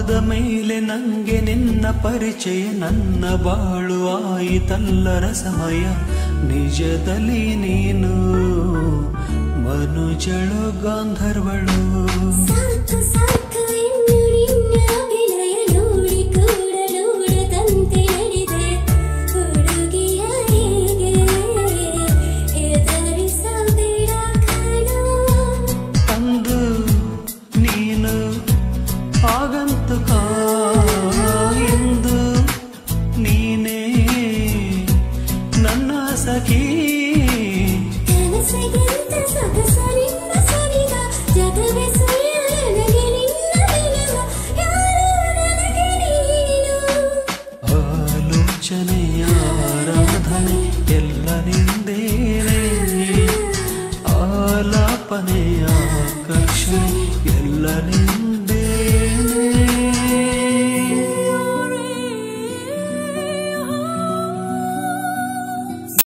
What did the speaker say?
ಆದ ಮೇಲೆ ನಂಗೆ ನಿನ್ನ ಪರಿಚಯ ನನ್ನ ಬಾಳು ಆಯಿತಲ್ಲರ ಸಮಯ ನಿಜದಲ್ಲಿ ನೀನು ಮನುಜಳು ಗಾಂಧರ್ವಳು ಸಾಕು ಸಾಕು ಇನ್ನು ನಿನ್ನ ಅಭಿನಯ ನೋಡಿ ಕೂಡ ನೋಡದಂತೆ ನಡೆದೆ ಹುಡುಗಿಯ ಹೇಗೆ ಎದರಿಸಬೇಡ ಕಣೋ ಅಂದು ನೀನು ಆಗಂತುಕ ಎಂದು ನೀನೇ ನನ್ನ ಸಖಿ ಕನಸಿಗಿಂತ ಸೊಗಸ ನಿನ್ನ ಸವಿಗ ಜಗವೇ ಸುಳ್ಳು ನನಗೆ ನಿನ್ನ ವಿಲವ ಯಾರು ನನಗೆ ನೀನು ಆಲೋಚನೆಯ ಆರಾಧನೆ ಎಲ್ಲ ನಿಂದೇನೆ ಆಲಾಪನೆಯ ಆಕರ್ಷಣೆ ಎಲ್ಲ ನಿಂದೇ